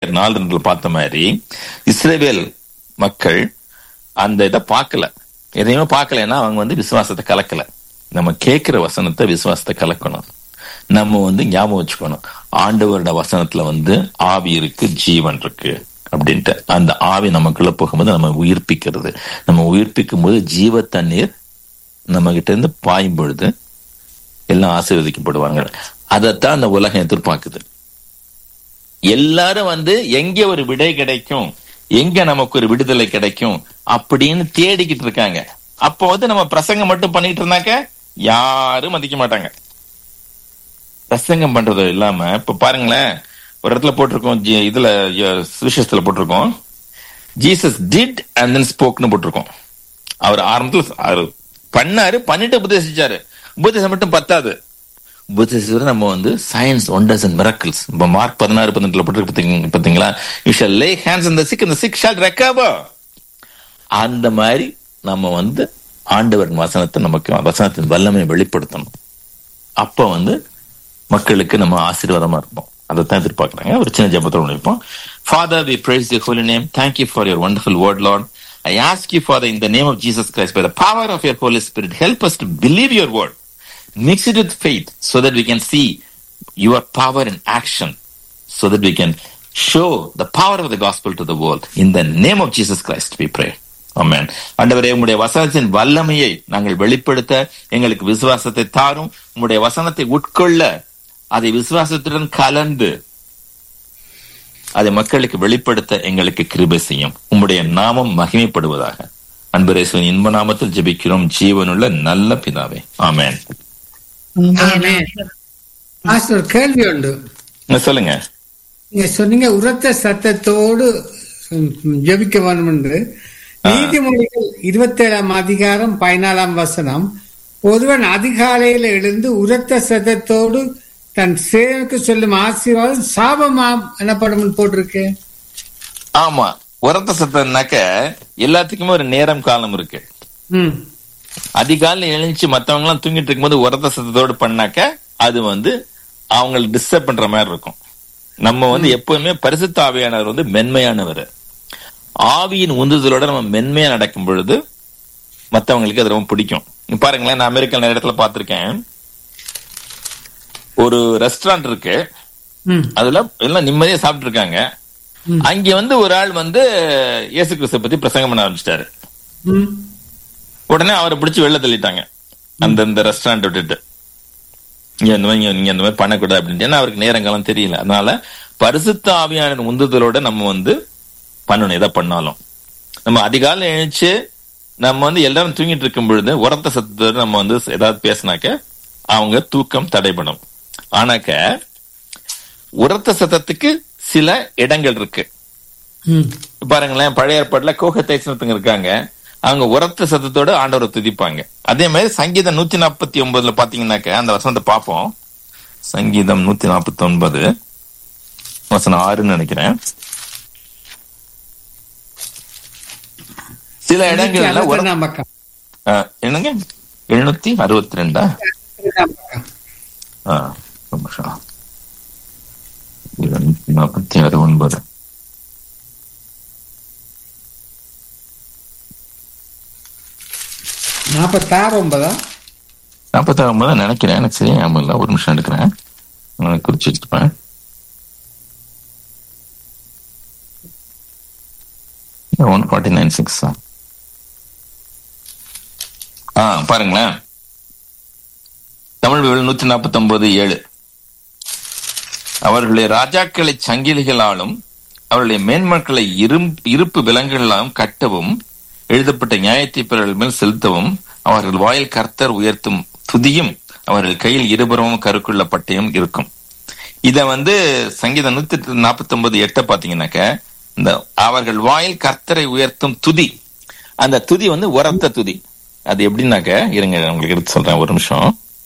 எபிரேயர் நாலு ரெண்டுல பார்த்த மாதிரி இஸ்ரேவேல் மக்கள் அந்த இதை பார்க்கல எதையுமே பார்க்கலன்னா அவங்க வந்து விசுவாசத்தை கலக்கல நம்ம கேட்கிற வசனத்தை விசுவாசத்தை கலக்கணும் நம்ம வந்து ஞாபகம் வச்சுக்கணும் ஆண்டவரோட வசனத்துல வந்து ஆவி இருக்கு ஜீவன் இருக்கு அப்படின்ட்டு அந்த ஆவி நமக்குள்ள போகும்போது நம்ம உயிர்ப்பிக்கிறது நம்ம உயிர்ப்பிக்கும் போது ஜீவ தண்ணீர் நம்ம கிட்ட இருந்து பாயும் பொழுது எல்லாம் ஆசீர்வதிக்கப்படுவாங்க அதைத்தான் அந்த உலகம் எதிர்பார்க்குது எல்லாரும் வந்து எங்க ஒரு விடை கிடைக்கும் எங்க நமக்கு ஒரு விடுதலை கிடைக்கும் அப்படின்னு தேடிக்கிட்டு இருக்காங்க அப்போ வந்து நம்ம பிரசங்கம் மட்டும் பண்ணிட்டு இருந்தாக்க யாரும் மதிக்க மாட்டாங்க பிரசங்கம் பண்றது இல்லாம இப்ப பாருங்களேன் ஒரு இடத்துல போட்டிருக்கோம் ஜி- இதுல ய- சுவிசேஷத்துல போட்டிருக்கோம் ஜீசஸ் டிட் அண்ட் தென் ஸ்போக்னு போட்டிருக்கோம் அவர் ஆரம்பத்துல அவரு பண்ணாரு பண்ணிட்டு உபதேசிச்சாரு உபதேசம் மட்டும் பத்தாது உபதேசிச்சது நம்ம வந்து சயின்ஸ் ஒண்டர்ஸ் அண்ட் மிரக்கிள்ஸ் இப்ப மார்க் பதினாறு பதினெட்டுல போட்டிருக்கு பாத்தீங்க- பாத்தீங்களா யூ ஷால் லே ஹேண்ட்ஸ் இந்த சிக் இந்த சிக் ஷால் ரெக்கவர் அந்த மாதிரி நம்ம வந்து ஆண்டவரின் வசனத்தை நமக்கு வசனத்தின் வல்லமையை வெளிப்படுத்தணும் அப்ப வந்து மக்களுக்கு நம்ம ஆசீர்வாதமா இருப்போம் அதைத்தான் எதிர்பார்க்கறாங்க ஒரு சின்ன ஜபத்தோட நிற்போம் father we praise your holy name thank you for your wonderful word lord i ask you father in the name of jesus christ by the power of your holy spirit help us to believe your word mix it with faith so that we can see your power in action so that we can show the power of the gospel to the world in the name of jesus christ we pray amen ஆண்டவரே உம்முடைய வசனத்தின் வல்லமையை நாங்கள் வெளிப்படுத்த எங்களுக்கு விசுவாசத்தை தாரும் உம்முடைய வசனத்தை உட்கொள்ள அதை விசுவாசத்துடன் கலந்து அதை மக்களுக்கு வெளிப்படுத்த எங்களுக்கு கிருபை செய்யும் உம்முடைய நாமம் மகிமைப்படுவதாக அன்பரேசுவின் இன்ப நாமத்தில் ஜெபிக்கிறோம் ஜீவனுள்ள நல்ல பிதாவே ஆமென் ஆமென். மாஸ்டர் ஒரு கேள்வி உண்டு சொல்லுங்க நீங்க சொன்னீங்க உரத்த சத்தத்தோடு ம், ஜெபிக்க வேண்டும் என்று நீதிமொழிகள் இருபத்தி ஏழாம் அதிகாரம் பதினாலாம் வசனம் ஒருவன் அதிகாலையில் எழுந்து உரத்த சத்தத்தோடு தன் சேனுக்கு சொல்லும் ஆசீர்வாதம் சாபமாம் எனப்படும் போட்டிருக்கு ஆமா உரத்த சத்தம்னாக்க எல்லாத்துக்குமே ஒரு நேரம் காலம் இருக்கு ம் அதிகாலையில் எழுந்துச்சு மத்தவங்க எல்லாம் தூங்கிட்டு இருக்கும்போது உரத்த சத்தத்தோடு பண்ணாக்க அது வந்து அவங்களை டிஸ்டர்ப் பண்ற மாதிரி இருக்கும் நம்ம வந்து எப்பவுமே பரிசுத்த ஆவியானவர் வந்து மென்மையானவர் ஆவியின் உந்துதலோட நம்ம மென்மையா நடக்கும் பொழுது மத்தவங்களுக்கு அது ரொம்ப பிடிக்கும் இங்க பாருங்களேன் நான் அமெரிக்கா நிறைய இடத்துல பார்த்திருக்கேன் ஒரு ரெஸ்டாரண்ட் இருக்கு ம் அதுல எல்லாம் நிம்மதியா சாப்பிட்டு இருக்காங்க ம். அங்க வந்து ஒரு ஆள் வந்து இயேசு கிறிஸ்து பத்தி பிரசங்கம் பண்ண ஆரம்பிச்சிட்டாரு ம் உடனே அவரை பிடிச்சி வெளில தள்ளிட்டாங்க அந்த இந்த ரெஸ்டாரண்ட் விட்டுட்டு இங்க இந்த மாதிரி நீங்க இந்த மாதிரி பண்ணக்கூடாது அப்படின்ட்டு ஏன்னா அவருக்கு நேரங்காலம் தெரியல அதனால பரிசுத்த ஆவியான உந்துதலோட நம்ம வந்து பண்ணணும் எதை பண்ணாலும் நம்ம அதிகாலை எழுந்துச்சு நம்ம வந்து எல்லாரும் தூங்கிட்டு இருக்கும் பொழுது உரத்த சத்தத்தோட நம்ம வந்து ஏதாவது பேசினாக்க அவங்க தூக்கம் தடைபடும் ஆனாக்க உரத்த சத்தத்துக்கு சில இடங்கள் இருக்கு ம் பாருங்களேன் பழைய ஏற்பாடுல கோக தைசனத்துங்க இருக்காங்க அவங்க உரத்த சத்தத்தோட ஆண்டவரை துதிப்பாங்க அதே மாதிரி சங்கீதம் நூத்தி நாற்பத்தி ஒன்பதுல பாத்தீங்கன்னாக்க அந்த வசனத்தை பார்ப்போம் சங்கீதம் நூத்தி நாற்பத்தி ஒன்பது வசனம் ஆறுன்னு நினைக்கிறேன் சில இடங்கள்ல உர- அறுபத்தி பக்கம் ஆ, என்னங்க எழுநூத்தி அறுபத்தி ரெண்டா அறுபதாம் பக்கம் ஆ, ஒரு நிமிஷம். இருநூத்தி நாற்பத்தி ஆறு ஒன்பது நாற்பத்தாறு ஒன்பதா நாற்பத்தாறு ஒன்பது நினைக்கிறேன் எனக்கு சரியா ஞாபகம் இல்லை ஒரு நிமிஷம் எடுக்கிறேன் நான் குறிச்சு வச்சுப்பேன் ஒன் ஃபார்ட்டி நைன் சிக்ஸ் ஆ பாருங்களேன் தமிழ் விவல் நூத்தி நாற்பத்தி ஒன்பது ஏழு அவர்களுடைய ராஜாக்களை சங்கிலிகளாலும் அவர்களுடைய மேன்மக்களை இரும் இருப்பு விலங்குகளாலும் கட்டவும் எழுதப்பட்ட நியாயத்தை பிறர்கள் மேல் செலுத்தவும் அவர்கள் வாயில் கர்த்தர் உயர்த்தும் துதியும் அவர்கள் கையில் இருபுறமும் கருக்குள்ள பட்டயம் இருக்கும் இத வந்து சங்கீதம் நூத்தி நாற்பத்தி ஒன்பது எட்ட பாத்தீங்கன்னாக்க இந்த அவர்கள் வாயில் கர்த்தரை உயர்த்தும் துதி அந்த துதி வந்து உரத்த துதி அது எப்படின்னாக்க இருங்க உங்களுக்கு எடுத்து சொல்றேன் ஒரு நிமிஷம்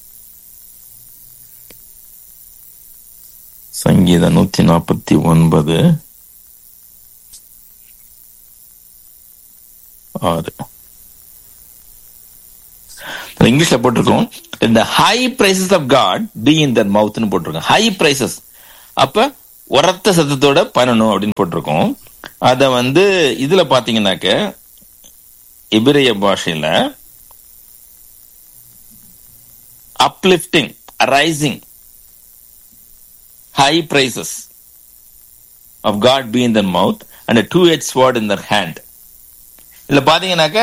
சங்கீதம் நூத்தி நாற்பத்தி ஒன்பது ஆறு இங்கிலீஷ்ல போட்டிருக்கோம் இந்த high praises of God be in their மவுத்னு போட்டிருக்கோம் ஹை பிரைசஸ் அப்ப உரத்த சத்தத்தோட பண்ணணும் அப்படின்னு போட்டிருக்கோம் அத வந்து இதுல பாத்தீங்கன்னாக்க இபிரிய பாஷையில uplifting, arising, high praises of God be in their mouth and a two-edged sword in their hand. இதுல பாத்தீங்கன்னாக்க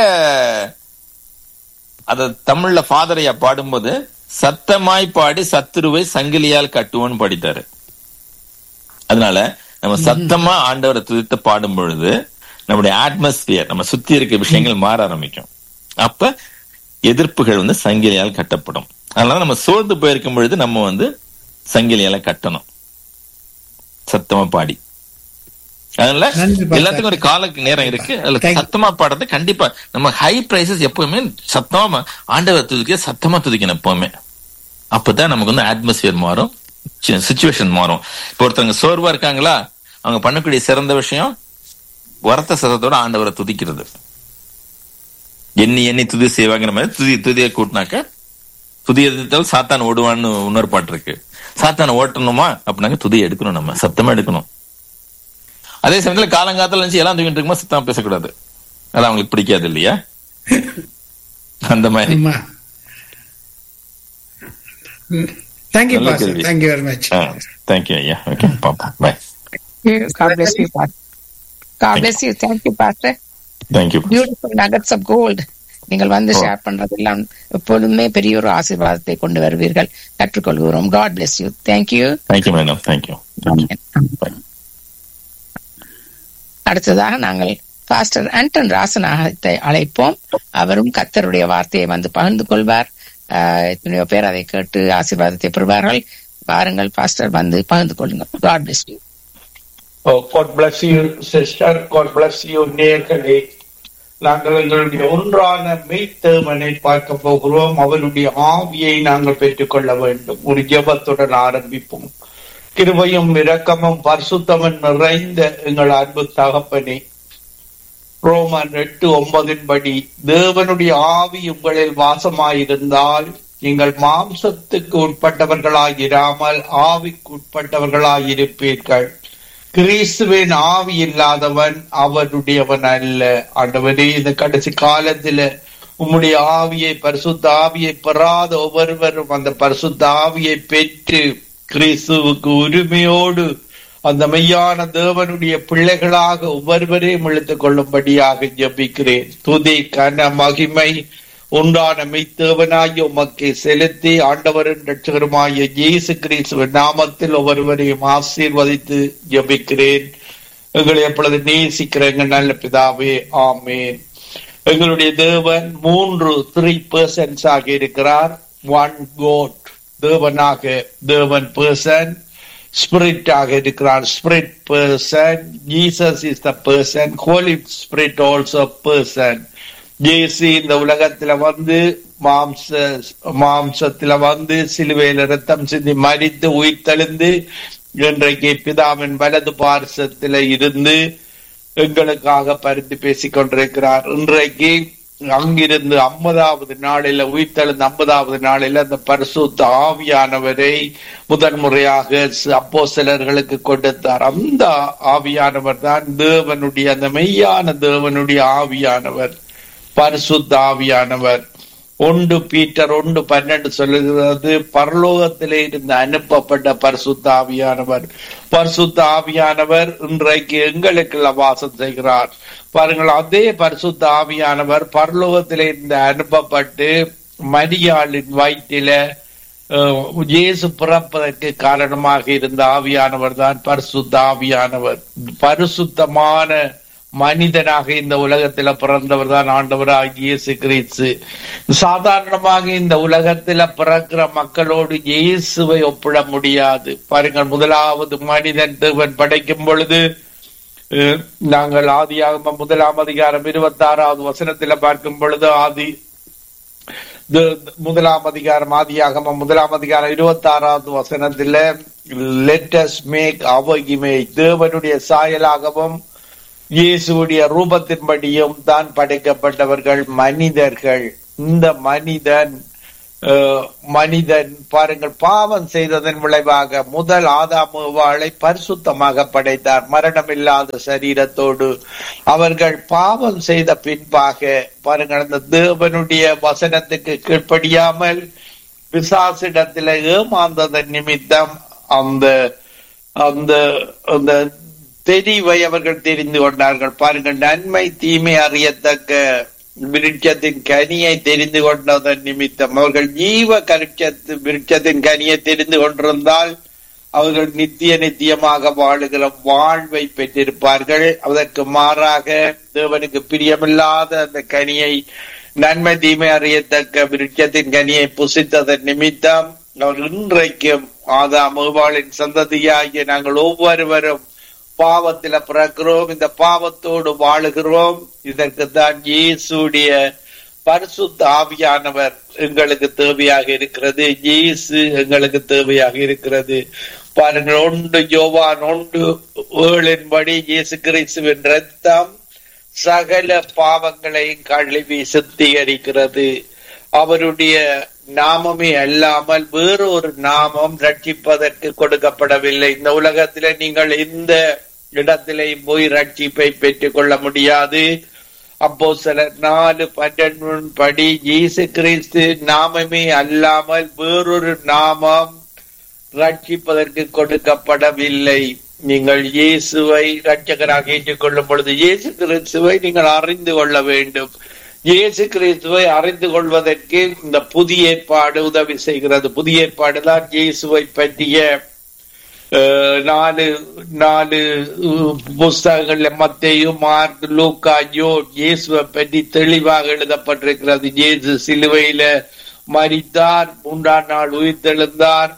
அத தமிழ்ல ஃபாதரையா பாடும்போது சத்தமாய் பாடி சத்துருவை சங்கிலியால் கட்டுவோன்னு பாடிட்டாரு அதனால நம்ம சத்தமா ஆண்டவரை துதித்து பாடும் பொழுது நம்முடைய அட்மாஸ்பியர் நம்ம சுத்தி இருக்க விஷயங்கள் மாற ஆரம்பிக்கும் அப்ப எதிர்ப்புகள் வந்து சங்கிலியால் கட்டப்படும் அதனால நம்ம சோர்ந்து போயிருக்கும் பொழுது நம்ம வந்து சங்கிலியால கட்டணும் சத்தமா பாடி அதனால நன்றி பாஸ்டர். எல்லாத்துக்கும் ஒரு கால நேரம் இருக்கு அதுல Thank you. சத்தமா பாடுறது கண்டிப்பா நம்ம ஹை பிரைசஸ் எப்பவுமே சத்தமா ஆண்டவர் துதிக்க சத்தமா துதிக்கணும் எப்பவுமே அப்பதான் நமக்கு வந்து அட்மாஸ்பியர் மாறும் சுச்சுவேஷன் மாறும் இப்போ ஒருத்தவங்க சோர்வா இருக்காங்களா அவங்க பண்ணக்கூடிய சிறந்த விஷயம் உரத்த சத்தத்தோட ஆண்டவரை துதிக்கிறது எண்ணி எண்ணி துதி செய்வாங்கிற மாதிரி துதி துதியை கூட்டினாக்க துதி எதிர்த்தால் சாத்தான் ஓடுவான்னு இன்னொரு பாட்டு இருக்கு சாத்தானை ஓட்டணுமா அப்படின்னாக்க துதியை எடுக்கணும் நம்ம சத்தமா எடுக்கணும் அதே சமயத்துல காலங்காலத்துல இருந்துச்சு எல்லாம் தூங்கிட்டு இருக்கும்போது சத்தமா பேசக்கூடாது அது அவங்களுக்கு பிடிக்காது இல்லையா அந்த மாதிரி ஆமா தேங்க்யூ நல்ல பாஸ்டர் கேள்வி. தேங்க்யூ வெரி மச் தேங்க்யூ ஐயா ஓகே பாப்போம் bye God bless you, Pastor. God bless you. Thank you, Pastor. Thank you Beautiful nuggets of gold. நீங்கள் வந்து Oh. ஷேர் பண்றதெல்லாம் எப்பொழுதுமே பெரிய ஒரு ஆசீர்வாதத்தை கொண்டு வருவீர்கள் கற்றுக்கொள்கிறோம் God bless you. Thank you. Thank you madam thank you Amen. அடுத்ததாக நாங்கள் பாஸ்டர் ஆண்டன் ராசநாகத்தை அழைப்போம் அவரும் கத்தருடைய வார்த்தையை வந்து பகிர்ந்து கொள்வார் ஆஹ் எத்தனையோ பேர் அதை கேட்டு ஆசீர்வாதத்தை பெறுவார்கள் வாருங்கள் பாஸ்டர் வந்து பகிர்ந்து கொள்ளுங்கள் God bless you. Oh, God bless you, sister. God bless you, நேர்களே நாங்கள் எங்களுடைய ஒன்றான மெய்த்தேவனை பார்க்க போகிறோம் அவருடைய ஆவியை நாங்கள் பெற்றுக்கொள்ள வேண்டும் ஒரு ஜெபத்துடன் ஆரம்பிப்போம் கிருபையும் இரக்கமும் பரிசுத்தமும் நிறைந்த எங்கள் அன்பு தகப்பனே ரோமன் எட்டு ஒன்பதின் படி தேவனுடைய ஆவி உங்களில் வாசமாயிருந்தால் நீங்கள் மாம்சத்துக்கு உட்பட்டவர்களாயிராமல் ஆவிக்கு உட்பட்டவர்களாயிருப்பீர்கள் கிறிஸ்துவின் ஆவி இல்லாதவன் அவருடையவன் அல்ல ஆண்டவரே இந்த கடைசி காலத்துல உம்முடைய ஆவியை பரிசுத்த ஆவியை பெறாத ஒவ்வொருவரும் அந்த பரிசுத்த ஆவியை பெற்று கிறிஸ்துவுக்கு உரிமையோடு அந்த மெய்யான தேவனுடைய பிள்ளைகளாக ஒவ்வொருவரையும் இழுத்துக் கொள்ளும்படியாக ஜெபிக்கிறேன் துதி கன மகிமை உண்டான மெய்த்தேவனாகிய உமக்கு செலுத்தி ஆண்டவரின் ரட்சகருமாகிய இயேசு கிறிஸ்துவின் நாமத்தில் ஒவ்வொருவரையும் ஆசீர்வதித்து ஜெபிக்கிறேன் எங்களை எப்பொழுது நேசிக்கிற எங்கள் நல்ல பிதாவே ஆமேன் எங்களுடைய தேவன் மூன்று த்ரீ பர்சன்ஸ் ஆக இருக்கிறார் ஒன் கோட் தேவனாக தேவன் பர்சன் ஸ்பிரிட் ஆக இருக்கிறார் spirit person Jesus is the person holy spirit also person இயேசு இந்த உலகத்துல வந்து மாம்ச மாம்சத்துல வந்து சிலுவையில ரத்தம் சிந்தி மறித்து உயிர்த்தெழுந்து இன்றைக்கு பிதாவின் வலது பார்சத்துல இருந்து எங்களுக்காக பரிந்து பேசிக் கொண்டிருக்கிறார் இன்றைக்கு அங்கிருந்து ஐம்பதாவது நாளில உயிர்த்தெழுந்த ஐம்பதாவது நாளில அந்த பரிசுத்த ஆவியானவரை முதன்முறையாக அப்போ சிலர்களுக்கு கொடுத்தார் அந்த ஆவியானவர் தான் தேவனுடைய அந்த மெய்யான தேவனுடைய ஆவியானவர் பரிசுத்த ஆவியானவர் ஒன்று பீட்டர் ஒன்று பன்னெண்டு சொல்லுகிறது பரலோகத்திலே இருந்து அனுப்பப்பட்ட பரிசுத்த ஆவியானவர் பரிசுத்த ஆவியானவர் இன்றைக்கு எங்களுக்கு வாசம் செய்கிறார் பாருங்கள் அதே பரிசுத்த ஆவியானவர் பரலோகத்திலே இருந்து அனுப்பப்பட்டு மரியாளின் வயிற்றில அஹ், இயேசு பிறப்பதற்கு காரணமாக இருந்த ஆவியானவர் தான் பரிசுத்த ஆவியானவர் பரிசுத்தமான மனிதனாக இந்த உலகத்துல பிறந்தவர் தான் ஆண்டவராக இயேசு கிறிஸ்து சாதாரணமாக இந்த உலகத்துல பிறக்கிற மக்களோடு இயேசுவை ஒப்பிட முடியாது பாருங்கள் முதலாவது மனிதன் தேவன் படைக்கும் பொழுது அஹ், நாங்கள் ஆதியாகம முதலாம் அதிகாரம் இருபத்தி ஆறாவது வசனத்துல பார்க்கும் பொழுது ஆதி த- முதலாம் அதிகாரம் ஆதியாகம முதலாம் அதிகாரம் இருபத்தி ஆறாவது வசனத்துல லெட்டஸ் மேக் அவர் இமேஜ் தேவனுடைய சாயலாகவும் இயேசுடைய ரூபத்தின்படியும் தான் படைக்கப்பட்டவர்கள் மனிதர்கள் இந்த மனிதன் அஹ், மனிதன் பாருங்கள் பாவம் செய்ததன் விளைவாக முதல் ஆதாமுவாளை பரிசுத்தமாக படைத்தார் மரணமில்லாத சரீரத்தோடு அவர்கள் பாவம் செய்த பின்பாக பாருங்கள் அந்த தேவனுடைய வசனத்துக்கு கீழ்ப்படியாமல் பிசாசிடத்தில் ஏமாந்ததன் நிமித்தம் அந்த அந்த அந்த தெரிவை அவர்கள் தெரிந்து கொண்டார்கள் பாருங்கள் நன்மை தீமை அறியத்தக்க விருட்சத்தின் கனியை தெரிந்து கொண்டதன் நிமித்தம் அவர்கள் ஜீவ கருட்சத்து விருட்சத்தின் கனியை தெரிந்து கொண்டிருந்தால் அவர்கள் நித்திய நித்தியமாக வாழுகிற வாழ்வை பெற்றிருப்பார்கள் அதற்கு மாறாக தேவனுக்கு பிரியமில்லாத அந்த கனியை நன்மை தீமை அறியத்தக்க விருட்சத்தின் கனியை புசித்ததன் நிமித்தம் அவர் இன்றைக்கும் ஆதாம் ஏவாளின் சந்ததியாகிய நாங்கள் ஒவ்வொருவரும் பாவத்தில பிறக்கிறோம் இந்த பாவத்தோடு வாழுகிறோம் இதற்கு தான் இயேசுடைய பரிசுத்த ஆவியானவர் எங்களுக்கு தேவையாக இருக்கிறது இயேசு எங்களுக்கு தேவையாக இருக்கிறது பாருங்கள் ஒன்று யோவான் ஒன்று ஏழின்படி இயேசு கிறிஸ்துவின் ரத்தம் சகல பாவங்களையும் கழுவி சுத்திகரிக்கிறது அவருடைய நாமமே அல்லாமல் வேறொரு நாமம் ரட்சிப்பதற்கு கொடுக்கப்படவில்லை இந்த உலகத்திலே நீங்கள் எந்த இடத்திலே போய் ரட்சிப்பை பெற்றுக் கொள்ள முடியாது அப்போ சில நாலு பன்னெண்டு படி இயேசு கிறிஸ்து நாமமே அல்லாமல் வேறொரு நாமம் ரட்சிப்பதற்கு கொடுக்கப்படவில்லை நீங்கள் இயேசுவை ரட்சகராக ஏற்றுக்கொள்ளும் பொழுது இயேசு கிறிஸ்துவை நீங்கள் அறிந்து கொள்ள வேண்டும் இயேசு கிறிஸ்துவை அறிந்து கொள்வதற்கு இந்த புதிய ஏற்பாடு உதவி செய்கிறது புதிய ஏற்பாடு தான் இயேசுவை பற்றிய அஹ், நாலு நாலு அஹ், புஸ்தகங்கள்ல மத்தேயு மார்க் லூக்கா யோ இயேசுவை பற்றி தெளிவாக எழுதப்பட்டிருக்கிறது இயேசு சிலுவையில மரித்தார் மூன்றாம் நாள் உயிர்த்தெழுந்தார்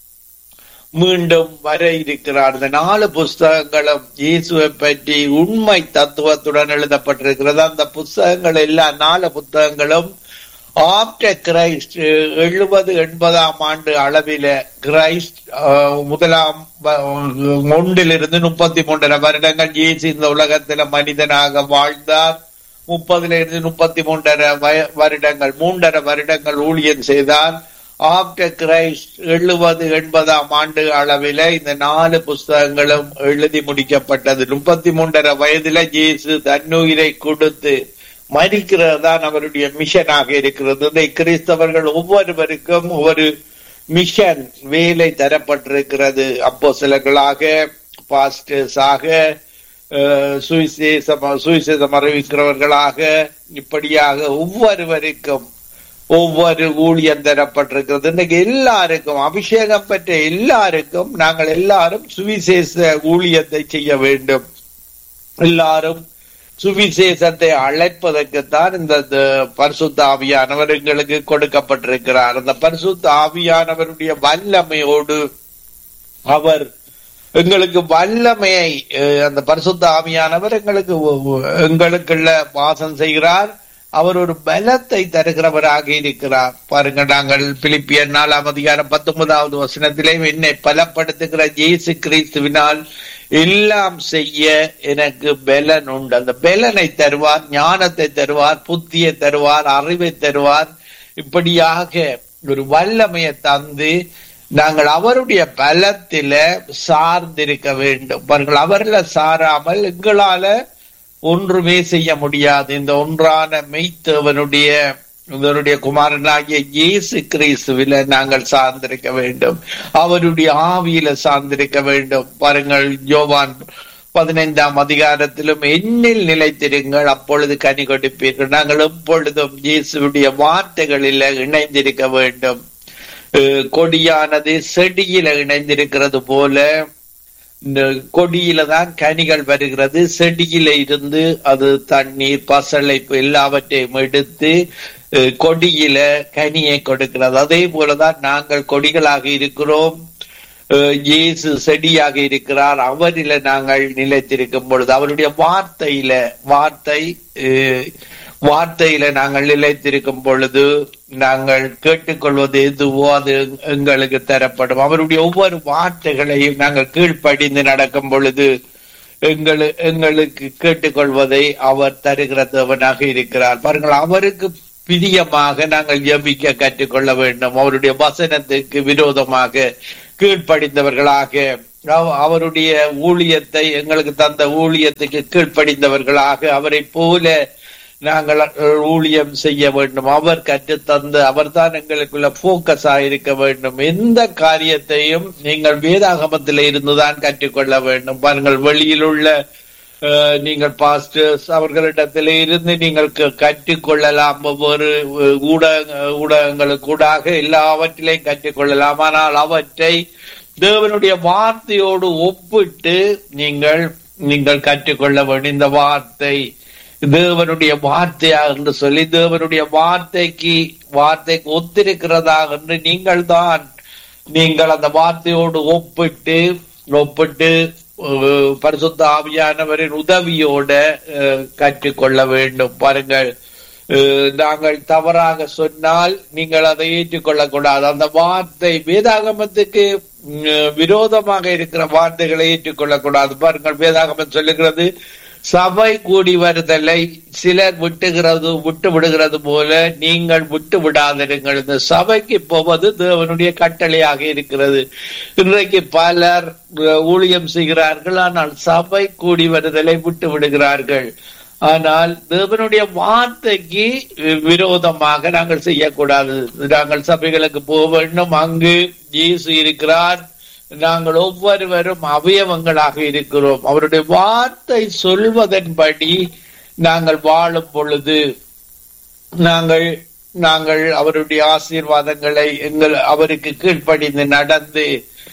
மீண்டும் வர இருக்கிறார் இந்த நாலு புஸ்தகங்களும் இயேசுவை பற்றி உண்மை தத்துவத்துடன் எழுதப்பட்டிருக்கிறது அந்த புஸ்தகங்கள் எல்லா நாலு புத்தகங்களும் ஆப்டர் கிரைஸ்ட் எழுபது எண்பதாம் ஆண்டு அளவில கிரைஸ்ட் அஹ், முதலாம் வ- ஒன்றிலிருந்து முப்பத்தி மூன்றரை வருடங்கள் இயேசு இந்த உலகத்துல மனிதனாக வாழ்ந்தார் முப்பதுல இருந்து முப்பத்தி மூன்றரை வய- வருடங்கள் மூன்றரை வருடங்கள் ஊழியம் செய்தார் ஆப்டர் கிரைஸ்ட் எழுபது எண்பதாம் ஆண்டு அளவில இந்த நாலு புஸ்தகங்களும் எழுதி முடிக்கப்பட்டது முப்பத்தி மூன்றரை வயதுல இயேசு தன்னுயிரை கொடுத்து மறிக்கிறது தான் அவருடைய மிஷனாக இருக்கிறது இந்த கிறிஸ்தவர்கள் ஒவ்வொருவருக்கும் ஒவ்வொரு மிஷன் வேலை தரப்பட்டிருக்கிறது அப்போ சிலர்களாக பாஸ்டர்ஸாக அஹ், சுவிசேஷம் சுவிசேஷம் அறிவிக்கிறவர்களாக இப்படியாக ஒவ்வொருவருக்கும் ஒவ்வொரு ஊழியம் தரப்பட்டிருக்கிறது இன்னைக்கு எல்லாருக்கும் அபிஷேகம் பெற்ற எல்லாருக்கும் நாங்கள் எல்லாரும் சுவிசேஷ ஊழியத்தை செய்ய வேண்டும் எல்லாரும் சுவிசேஷத்தை அழைப்பதற்குத்தான் இந்த த- பரிசுத்த ஆவியானவர் எங்களுக்கு கொடுக்கப்பட்டிருக்கிறார் அந்த பரிசுத்த ஆவியானவருடைய வல்லமையோடு அவர் எங்களுக்கு வல்லமையை அஹ், அந்த பரிசுத்த ஆவியானவர் எங்களுக்கு ஒ- ஒ- எங்களுக்குள்ள வாசம் செய்கிறார் அவர் ஒரு பலத்தை தருகிறவராக இருக்கிறார் பாருங்க நாங்கள் பிலிப்பியர் நாலாம் அதிகாரம் பத்தொன்பதாவது வசனத்திலே என்னை பலப்படுத்துகிற இயேசு கிறிஸ்துவினால் எல்லாம் செய்ய எனக்கு பலன் உண்டு அந்த பலனை தருவார் ஞானத்தை தருவார் புத்தியை தருவார் அறிவை தருவார் இப்படியாக ஒரு வல்லமையை தந்து நாங்கள் அவருடைய பலத்தில சார்ந்திருக்க வேண்டும் பாருங்கள் அவர்ல சாராமல் எங்களால ஒன்றுமே செய்ய முடியாது இந்த ஒன்றான மெய்த்தவனுடைய இவருடைய குமாரனாகிய இயேசு கிறிஸ்துவில நாங்கள் சார்ந்திருக்க வேண்டும் அவருடைய ஆவியில சார்ந்திருக்க வேண்டும் பாருங்கள் யோவான் பதினைந்தாம் அதிகாரத்திலும் எண்ணில் நிலைத்திருங்கள் அப்பொழுது கனி கொடுப்பீர்கள் நாங்கள் எப்பொழுதும் இயேசுடைய வார்த்தைகளில் இணைந்திருக்க வேண்டும் அஹ் கொடியானது செடியில இணைந்திருக்கிறது போல இந்த கொடியில தான் கனிகள் வருகிறது செடியில இருந்து அது தண்ணீர் பசளைப்பு எல்லாவற்றையும் எடுத்து அஹ், கொடியில கனியை கொடுக்கிறது அதே போலதான் நாங்கள் கொடிகளாக இருக்கிறோம் அஹ், இயேசு செடியாக இருக்கிறார் அவரில நாங்கள் நிலைத்திருக்கும் பொழுது அவருடைய வார்த்தையில வார்த்தை அஹ், வார்த்தையில நாங்கள் நிலைத்திருக்கும் பொழுது நாங்கள் கேட்டுக்கொள்வது எதுவோ அது எங்களுக்கு தரப்படும் அவருடைய ஒவ்வொரு வார்த்தைகளையும் நாங்கள் கீழ்ப்படிந்து நடக்கும் பொழுது எங்களு எங்களுக்கு கேட்டுக்கொள்வதை அவர் தருகிற தேவனாக இருக்கிறார் பாருங்கள் அவருக்கு பிரியமாக நாங்கள் ஜெபிக்க கற்றுக்கொள்ள வேண்டும் அவருடைய வசனத்துக்கு விரோதமாக கீழ்ப்படிந்தவர்களாக அவ- அவருடைய ஊழியத்தை எங்களுக்கு தந்த ஊழியத்துக்கு கீழ்ப்படிந்தவர்களாக அவரை போல நாங்கள் அஹ், ஊழியம் செய்ய வேண்டும் அவர் கற்றுத் தந்து அவர்தான் எங்களுக்குள்ள போக்கஸ் இருக்க வேண்டும் எந்த காரியத்தையும் நீங்கள் வேதாகமத்தில் இருந்துதான் கற்றுக்கொள்ள வேண்டும் பாருங்கள் வெளியில் உள்ள அஹ், நீங்கள் பாஸ்டர்ஸ் அவர்களிடத்தில் இருந்து நீங்கள் க- கற்றுக்கொள்ளலாம் ஒவ்வொரு அஹ், ஊடக ஊடகங்களுக்கூடாக எல்லாவற்றிலையும் கற்றுக்கொள்ளலாம் ஆனால் அவற்றை தேவனுடைய வார்த்தையோடு ஒப்பிட்டு நீங்கள் நீங்கள் கற்றுக்கொள்ள வேண்டும் இந்த வார்த்தை தேவனுடைய வார்த்தையா என்று சொல்லி தேவனுடைய வார்த்தைக்கு வார்த்தைக்கு ஒத்திருக்கிறதா என்று நீங்கள் தான் நீங்கள் அந்த வார்த்தையோடு ஒப்பிட்டு ஒப்பிட்டு அஹ், பரிசுத்த ஆவியானவரின் உதவியோட அஹ், கற்றுக்கொள்ள வேண்டும் பாருங்கள் அஹ், நாங்கள் தவறாக சொன்னால் நீங்கள் அதை ஏற்றுக்கொள்ளக்கூடாது அந்த வார்த்தை வேதாகமத்துக்கு உம், விரோதமாக இருக்கிற வார்த்தைகளை ஏற்றுக்கொள்ளக்கூடாது பாருங்கள் வேதாகமம் சொல்லுகிறது சபை கூடி வருதலை சிலர் விட்டுகிறது விட்டு விடுகிறது போல நீங்கள் விட்டு விடாதிருங்கள் இந்த சபைக்கு போவது தேவனுடைய கட்டளையாக இருக்கிறது இன்றைக்கு பலர் அஹ், ஊழியம் செய்கிறார்கள் ஆனால் சபை கூடி வருதலை விட்டு விடுகிறார்கள் ஆனால் தேவனுடைய வார்த்தைக்கு விரோதமாக நாங்கள் செய்யக்கூடாது நாங்கள் சபைகளுக்கு போக வேண்டும் அங்கு இயேசு இருக்கிறார் நாங்கள் ஒவ்வொருவரும் அவயவங்களாக இருக்கிறோம் அவருடைய வார்த்தை சொல்வதன்படி நாங்கள் வாழும் பொழுது நாங்கள் நாங்கள் அவருடைய ஆசீர்வாதங்களை எங்கள் அவருக்கு கீழ்ப்படிந்து நடந்து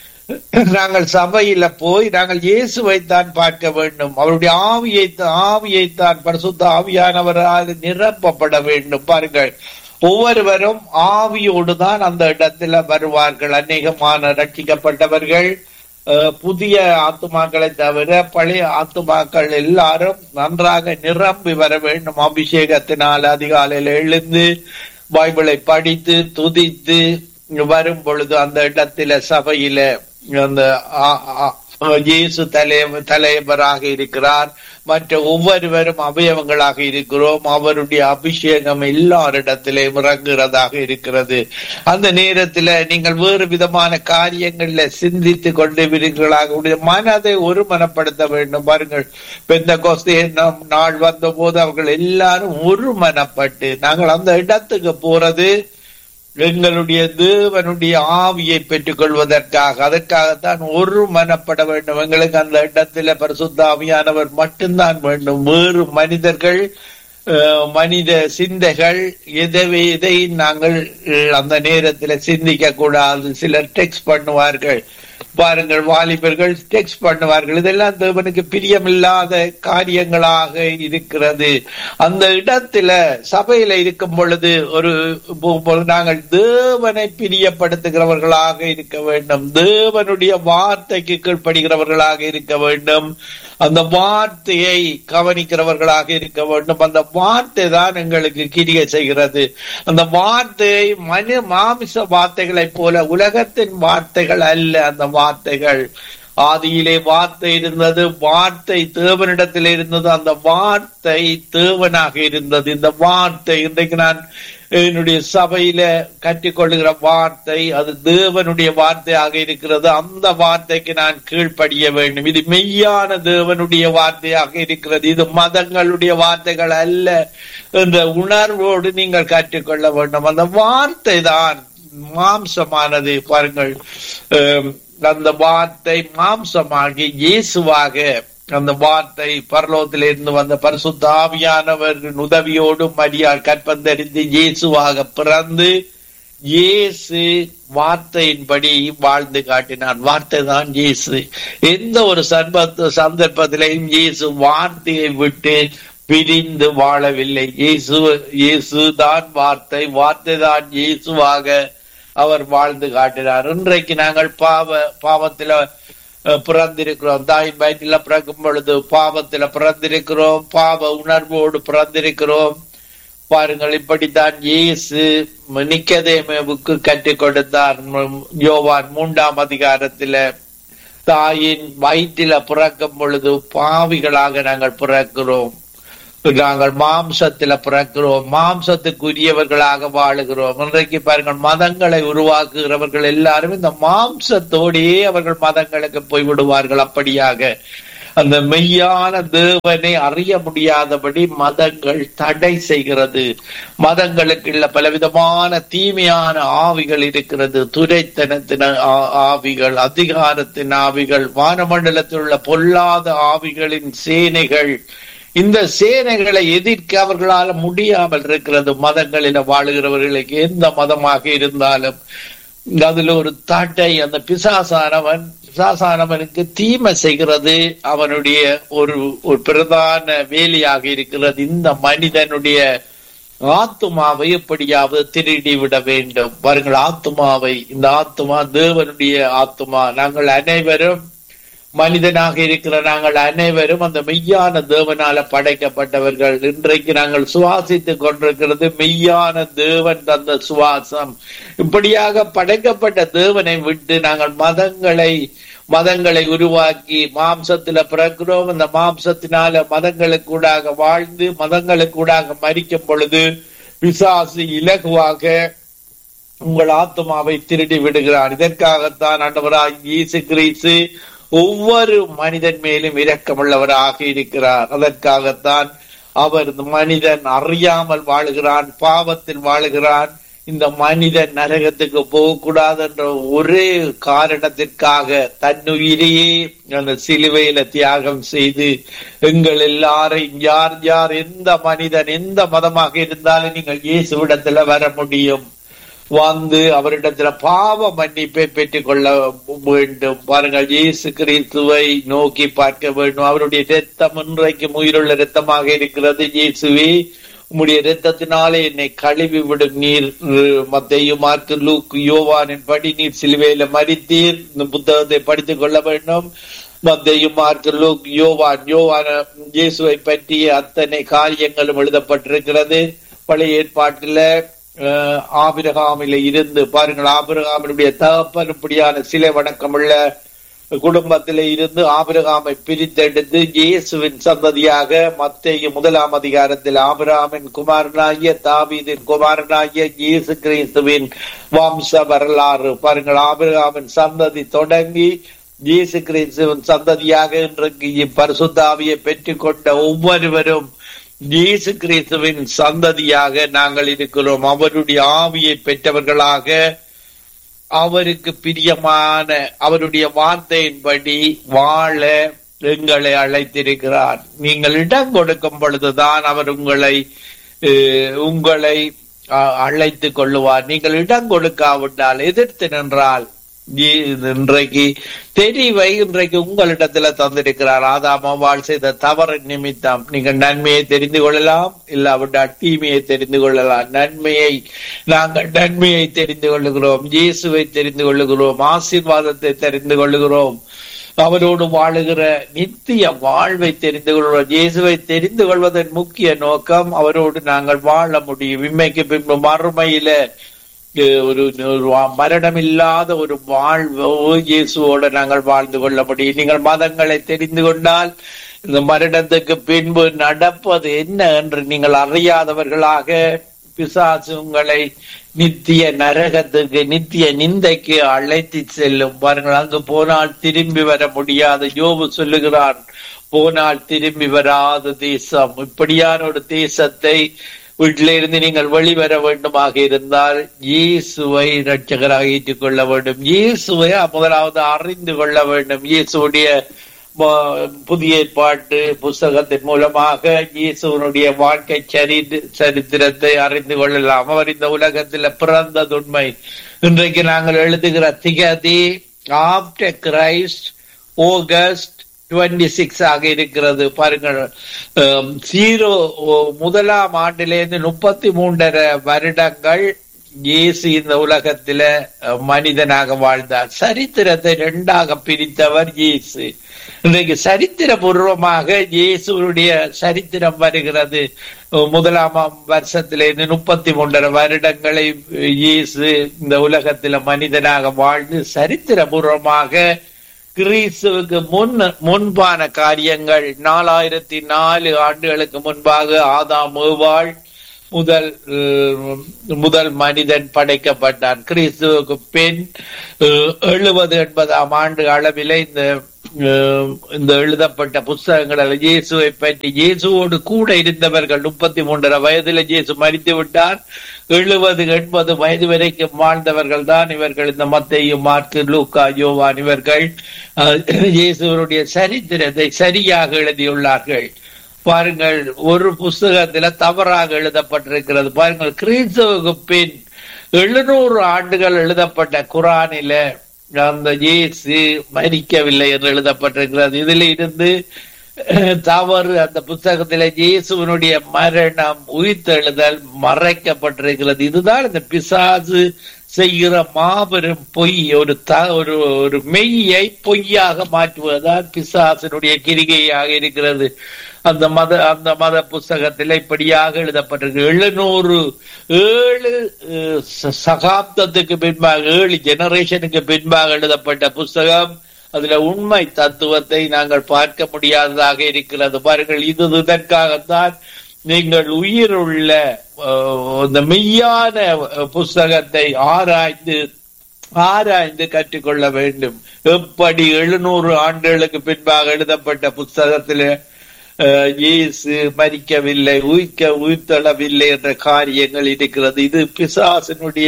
நாங்கள் சபையில போய் நாங்கள் இயேசுவைத்தான் பார்க்க வேண்டும் அவருடைய ஆவியை ஆவியைத்தான் பரிசுத்த ஆவியானவரால் நிரப்பப்பட வேண்டும் பாருங்கள் ஒவ்வொருவரும் ஆவியோடு தான் அந்த இடத்துல வருவார்கள் அநேகமான ரட்சிக்கப்பட்டவர்கள் அஹ், புதிய ஆத்துமாக்களை தவிர பழைய ஆத்துமாக்கள் எல்லாரும் நன்றாக நிரம்பி வர வேண்டும் அபிஷேகத்தினால் அதிகாலையில் எழுந்து பைபிளை படித்து துதித்து வரும் பொழுது அந்த இடத்துல சபையில அந்த ஆ- ஆ- இயேசு தலைவர் தலைவராக இருக்கிறார் மற்ற ஒவ்வொருவரும் அவயவங்களாக இருக்கிறோம் அவருடைய அபிஷேகம் எல்லாரிடத்திலேயும் இறங்குகிறதாக இருக்கிறது அந்த நேரத்துல நீங்கள் வேறு விதமான காரியங்கள்ல சிந்தித்து கொண்டு இருக்கிறார்கள் உடைய மனதை ஒருமனப்படுத்த வேண்டும் பாருங்கள் பெந்த கோஸ்தே நாள் வந்த போது அவர்கள் எல்லாரும் ஒருமனப்பட்டு நாங்கள் அந்த இடத்துக்கு போறது எங்களுடைய தேவனுடைய ஆவியை பெற்றுக் கொள்வதற்காக அதற்காகத்தான் ஒரு மனப்பட வேண்டும் எங்களுக்கு அந்த இடத்துல பரிசுத்த ஆவியானவர் மட்டும்தான் வேண்டும் வேறு மனிதர்கள் அஹ், மனித சிந்தைகள் எதவை எதை நாங்கள் அஹ், அந்த நேரத்தில் சிந்திக்க கூடாது சிலர் டெக்ஸ்ட் பண்ணுவார்கள் பாருங்கள் வாலிபர்கள் டெக்ஸ்ட் பண்ணுவார்கள் இதெல்லாம் தேவனுக்கு பிரியமில்லாத காரியங்களாக இருக்கிறது அந்த இடத்துல சபையில இருக்கும் பொழுது ஒரு பொ- நாங்கள் தேவனை பிரியப்படுத்துகிறவர்களாக இருக்க வேண்டும் தேவனுடைய வார்த்தைக்கு கீழ்ப்படுகிறவர்களாக இருக்க வேண்டும் அந்த வார்த்தையை கவனிக்கிறவர்களாக இருக்க வேண்டும் அந்த வார்த்தை தான் எங்களுக்கு கிரியை செய்கிறது அந்த வார்த்தையை மனு மாமிச வார்த்தைகளைப் போல உலகத்தின் வார்த்தைகள் அல்ல அந்த வார்த்தைகள் ஆதியிலே வார்த்தை இருந்தது வார்த்தை தேவனிடத்தில் இருந்தது அந்த வார்த்தை தேவனாக இருந்தது இந்த வார்த்தை இன்றைக்கு நான் என்னுடைய சபையில கற்றுக்கொள்ளுகிற வார்த்தை அது தேவனுடைய வார்த்தையாக இருக்கிறது அந்த வார்த்தைக்கு நான் கீழ்ப்படிய வேண்டும் இது மெய்யான தேவனுடைய வார்த்தையாக இருக்கிறது இது மதங்களுடைய வார்த்தைகள் அல்ல என்ற உணர்வோடு நீங்கள் கற்றுக்கொள்ள வேண்டும் அந்த வார்த்தை தான் மாம்சமானது பாருங்கள் அஹ், அந்த வார்த்தை மாம்சமாகி இயேசுவாக அந்த வார்த்தை பரலோகத்திலிருந்து இருந்து வந்த பரிசுத்த ஆவியானவரின் உதவியோடு மரியாள் கற்பந்தறிந்து இயேசுவாக பிறந்து இயேசு வார்த்தையின்படி வாழ்ந்து காட்டினார் வார்த்தை தான் இயேசு எந்த ஒரு சந்தர்ப்ப சந்தர்ப்பத்திலையும் இயேசு வார்த்தையை விட்டு பிரிந்து வாழவில்லை இயேசு இயேசு தான் வார்த்தை வார்த்தை தான் இயேசுவாக அவர் வாழ்ந்து காட்டினார் இன்றைக்கு நாங்கள் பாவ பாவத்தில அஹ், பிறந்திருக்கிறோம் தாயின் வயிற்றில பிறக்கும் பொழுது பாவத்தில பிறந்திருக்கிறோம் பாவ உணர்வோடு பிறந்திருக்கிறோம் பாருங்கள் இப்படித்தான் இயேசு நிக்கதேமேவுக்கு கற்றுக் கொடுத்தார் ம், யோவான் மூன்றாம் அதிகாரத்தில தாயின் வயிற்றில பிறக்கும் பொழுது பாவிகளாக நாங்கள் பிறக்கிறோம் நாங்கள் மாம்சத்துல பிறக்கிறோம் மாம்சத்துக்குரியவர்களாக வாழுகிறோம் இன்றைக்கு பாருங்கள் மதங்களை உருவாக்குகிறவர்கள் எல்லாரும் இந்த மாம்சத்தோடையே அவர்கள் மதங்களுக்கு போய் விடுவார்கள் அப்படியாக அந்த மெய்யான தேவனை அறிய முடியாதபடி மதங்கள் தடை செய்கிறது மதங்களுக்கு உள்ள பலவிதமான தீமையான ஆவிகள் இருக்கிறது துரைத்தனத்தின் ஆ- ஆவிகள் அதிகாரத்தின் ஆவிகள் வானமண்டலத்தில் உள்ள பொல்லாத ஆவிகளின் சேனைகள் இந்த சேனைகளை எதிர்க்க அவர்களால் முடியாமல் இருக்கிறது மதங்களில வாழுகிறவர்களுக்கு எந்த மதமாக இருந்தாலும் அதுல ஒரு தாட்டை அந்த பிசாசானவன் பிசாசானவனுக்கு தீமை செய்கிறது அவனுடைய ஒரு ஒரு பிரதான வேலையாக இருக்கிறது இந்த மனிதனுடைய ஆத்துமாவை எப்படியாவது திருடி விட வேண்டும் பாருங்கள் ஆத்துமாவை இந்த ஆத்துமா தேவனுடைய ஆத்துமா நாங்கள் அனைவரும் மனிதனாக இருக்கிற நாங்கள் அனைவரும் அந்த மெய்யான தேவனால படைக்கப்பட்டவர்கள் இன்றைக்கு நாங்கள் சுவாசித்துக் கொண்டிருக்கிறது மெய்யான தேவன் தந்த சுவாசம் இப்படியாக படைக்கப்பட்ட தேவனை விட்டு நாங்கள் மதங்களை மதங்களை உருவாக்கி மாம்சத்துல பிறக்கிறோம் அந்த மாம்சத்தினால மதங்களுக்கூடாக வாழ்ந்து மதங்களுக்கூடாக மறிக்கும் பொழுது பிசாசு இலகுவாக உங்கள் ஆத்மாவை திருடி விடுகிறான் இதற்காகத்தான் ஆண்டவராய் இயேசு கிறிஸ்து ஒவ்வொரு மனிதன் மேலும் இரக்கமுள்ளவராக இருக்கிறார் அதற்காகத்தான் அவர் இந்த மனிதன் அறியாமல் வாழுகிறான் பாவத்தில் வாழுகிறான் இந்த மனிதன் நரகத்துக்கு போகக்கூடாது என்ற ஒரே காரணத்திற்காக தன்னுயிரையே அந்த சிலுவையில தியாகம் செய்து எங்கள் எல்லாரையும் யார் யார் எந்த மனிதன் எந்த மதமாக இருந்தாலும் நீங்கள் இயேசுவிடத்துல வர முடியும் வந்து அவரிடத்துல பாவ மன்னிப்பை பெற்றுக் கொள்ள வேண்டும் பாருங்கள் இயேசு கிறிஸ்துவை நோக்கி பார்க்க வேண்டும் அவருடைய ரத்தம் இன்றைக்கு உயிருள்ள ரத்தமாக இருக்கிறது இயேசுவே உம்முடைய ரத்தத்தினாலே என்னை கழுவி விடும் நீர் மத்தையும் மார்க்கு லூக் யோவானின் படி நீர் சிலுவையில மறித்தீர் இந்த புத்தகத்தை படித்துக் கொள்ள வேண்டும் மத்தையும் மார்க்கு லூக் யோவான் யோவான இயேசுவை பற்றிய அத்தனை காரியங்களும் எழுதப்பட்டிருக்கிறது பழைய ஏற்பாட்டில அஹ், ஆபிரகாமில இருந்து பாருங்கள் ஆபிரகாமினுடைய தகப்பன் இப்படியான சிலை வணக்கமுள்ள குடும்பத்திலே இருந்து ஆபிரகாமை பிரித்தெடுத்து இயேசுவின் சந்ததியாக மத்தேயு முதலாம் அதிகாரத்தில் ஆபிரகாமின் குமாரனாகிய தாவீதின் குமாரனாகிய இயேசு கிறிஸ்துவின் வம்ச வரலாறு பாருங்கள் ஆபிரகாமின் சந்ததி தொடங்கி இயேசு கிறிஸ்துவின் சந்ததியாக இன்றைக்கு பரிசுத்தாவியை பெற்றுக்கொண்ட ஒவ்வொருவரும் இயேசு கிறிஸ்துவின் சந்ததியாக நாங்கள் இருக்கிறோம் அவருடைய ஆவியை பெற்றவர்களாக அவருக்கு பிரியமான அவருடைய வார்த்தையின்படி வாழ எங்களை அழைத்திருக்கிறார் நீங்கள் இடம் கொடுக்கும் பொழுதுதான் அவர் உங்களை அஹ், உங்களை அஹ், அழைத்துக் கொள்ளுவார் நீங்கள் இடம் கொடுக்காவிட்டால் எதிர்த்து நின்றால் இ- இன்றைக்கு தெரிவை இன்றைக்கு உங்களிடத்துல தந்திருக்கிறார் ஆதாமாவால் செய்த தவறு நிமித்தம் நீங்கள் நன்மையை தெரிந்து கொள்ளலாம் இல்லாவிட்டால் தீமையை தெரிந்து கொள்ளலாம் நன்மையை நாங்கள் நன்மையை தெரிந்து கொள்ளுகிறோம் இயேசுவை தெரிந்து கொள்ளுகிறோம் ஆசீர்வாதத்தை தெரிந்து கொள்ளுகிறோம் அவரோடு வாழுகிற நித்திய வாழ்வை தெரிந்து கொள்கிறோம் இயேசுவை தெரிந்து கொள்வதன் முக்கிய நோக்கம் அவரோடு நாங்கள் வாழ முடியும் இம்மைக்கு பின்பு மறுமையில அஹ், ஒரு ஒரு வா- மரணமில்லாத ஒரு வாழ்வு இயேசுவோட நாங்கள் வாழ்ந்து கொள்ள முடியும் நீங்கள் மதங்களை தெரிந்து கொண்டால் இந்த மரணத்துக்கு பின்பு நடப்பது என்ன என்று நீங்கள் அறியாதவர்களாக பிசாசு உங்களை நித்திய நரகத்துக்கு நித்திய நிந்தைக்கு அழைத்து செல்லும் பாருங்கள் அங்கு போனால் திரும்பி வர முடியாது யோபு சொல்லுகிறான் போனால் திரும்பி வராத தேசம் இப்படியான ஒரு தேசத்தை வீட்டில இருந்து நீங்கள் வெளிவர வேண்டுமாக இருந்தால் இயேசுவை ரட்சகராக ஏற்றுக்கொள்ள வேண்டும் இயேசுவை முதலாவது அறிந்து கொள்ள வேண்டும் இயேசுடைய ம- புதிய ஏற்பாட்டு புஸ்தகத்தின் மூலமாக இயேசுவனுடைய வாழ்க்கை சரி சரித்திரத்தை அறிந்து கொள்ளலாம் அவர் இந்த உலகத்தில் பிறந்ததுண்மை இன்றைக்கு நாங்கள் எழுதுகிற திகதி after Christ August twenty six ஆக இருக்கிறது பாருங்கள் ஜீரோ முதலாம் ஆண்டிலிருந்து முப்பத்தி மூன்றரை வருடங்கள் இயேசு இந்த உலகத்தில அஹ், மனிதனாக வாழ்ந்தார் சரித்திரத்தை இரண்டாக பிரித்தவர் இயேசு இன்றைக்கு சரித்திரபூர்வமாக இயேசுடைய சரித்திரம் வருகிறது அஹ், முதலாம் வருஷத்திலிருந்து முப்பத்தி மூன்றரை வருடங்களை இயேசு இந்த உலகத்தில மனிதனாக வாழ்ந்து சரித்திரபூர்வமாக கிறிஸ்துவுக்கு முன் முன்பான காரியங்கள் நாலாயிரத்தி நாலு ஆண்டுகளுக்கு முன்பாக ஆதாம் ஏவாள் முதல் அஹ், முதல் மனிதன் படைக்கப்பட்டான் கிறிஸ்துவுக்கு பின் அஹ், எழுபது எண்பதாம் ஆண்டு அளவிலே இந்த அஹ், இந்த எழுதப்பட்ட புஸ்தகங்கள் இயேசுவை பற்றி இயேசுவோடு கூட இருந்தவர்கள் முப்பத்தி மூன்றரை வயதில் இயேசு மறித்து விட்டார் எழுபது எண்பது வயது வரைக்கும் வாழ்ந்தவர்கள் தான் இவர்கள் இந்த மத்தையும் மார்க்கு லூக்கா யோவான் இவர்கள் அஹ், இயேசுவருடைய சரித்திரத்தை சரியாக எழுதியுள்ளார்கள் பாருங்கள் ஒரு புஸ்தகத்துல தவறாக எழுதப்பட்டிருக்கிறது பாருங்கள் கிறிஸ்துவுக்கு பின் எழுநூறு ஆண்டுகள் எழுதப்பட்ட குரானில அந்த இயேசு மரிக்கவில்லை என்று எழுதப்பட்டிருக்கிறது இதுல இருந்து அஹ், தவறு அந்த புத்தகத்தில இயேசுவனுடைய மரணம் உயிர்த்தெழுதல் மறைக்கப்பட்டிருக்கிறது இதுதான் இந்த பிசாசு செய்கிற மாபெரும் பொய் ஒரு த ஒரு ஒரு மெய்யை பொய்யாக மாற்றுவதுதான் பிசாசினுடைய கிரிகையாக இருக்கிறது அந்த மத அந்த மத புஸ்தகத்தில் இப்படியாக எழுதப்பட்டிருக்கு எழுநூறு ஏழு அஹ், ச- சகாப்தத்துக்கு பின்பாக ஏழு ஜெனரேஷனுக்கு பின்பாக எழுதப்பட்ட புஸ்தகம் அதுல உண்மை தத்துவத்தை நாங்கள் பார்க்க முடியாததாக இருக்கிறது பாருங்கள் இது இதற்காகத்தான் நீங்கள் உயிருள்ள அஹ், இந்த மெய்யான அஹ், புஸ்தகத்தை ஆராய்ந்து ஆராய்ந்து கற்றுக்கொள்ள வேண்டும் எப்படி எழுநூறு ஆண்டுகளுக்கு பின்பாக எழுதப்பட்ட புஸ்தகத்திலே அஹ், இயேசு மரிக்கவில்லை உயிர்க்க உயிர்த்தளவில்லை என்ற காரியங்கள் இருக்கிறது இது பிசாசினுடைய